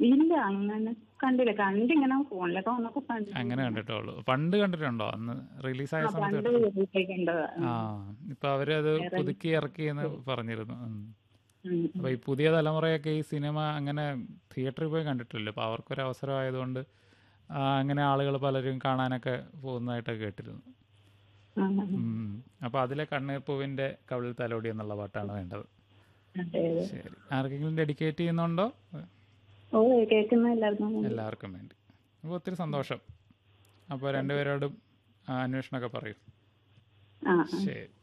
ഇല്ല അങ്ങനെ കണ്ടില്ല കണ്ടിങ്ങനെ ഫോണിലൊക്കെ വന്നപ്പോ കണ്ടു അങ്ങനെ കണ്ടിട്ടുള്ളൂ പണ്ട് കണ്ടിട്ടുണ്ടോ അന്ന് റിലീസായ സമയത്ത് പണ്ട് കണ്ടിട്ടുണ്ടോ? വീട്ടിലേക്കുണ്ടതാ ആ ഇപ്പൊ അവരത് പുതുക്കി ഇറക്കി എന്ന് പറഞ്ഞിരുന്നു ഉം. ഉം. അപ്പൊ ഈ പുതിയ തലമുറയൊക്കെ ഈ സിനിമ അങ്ങനെ തിയേറ്ററിൽ പോയി കണ്ടിട്ടില്ല അപ്പൊ അവർക്കൊരു അവസരം ആയതുകൊണ്ട് ആ, അങ്ങനെ ആളുകൾ പലരും കാണാനൊക്കെ പോകുന്നതായിട്ടൊക്കെ കേട്ടിരുന്നു ആ, ഉം. അപ്പൊ അതിലെ കണ്ണീർപ്പൂവിന്റെ കവിളിൽ തലോടി എന്നുള്ള പാട്ടാണ് വേണ്ടത് അതെ അതെ ശരി ആർക്കെങ്കിലും ഡെഡിക്കേറ്റ് ചെയ്യുന്നുണ്ടോ ഓ കേൾക്കുന്ന എല്ലാവർക്കും എല്ലാവർക്കും വേണ്ടി അപ്പോൾ ഒത്തിരി സന്തോഷം അപ്പോൾ രണ്ടുപേരോടും ആ, അന്വേഷണമൊക്കെ പറയൂ ആ ആ. ശരി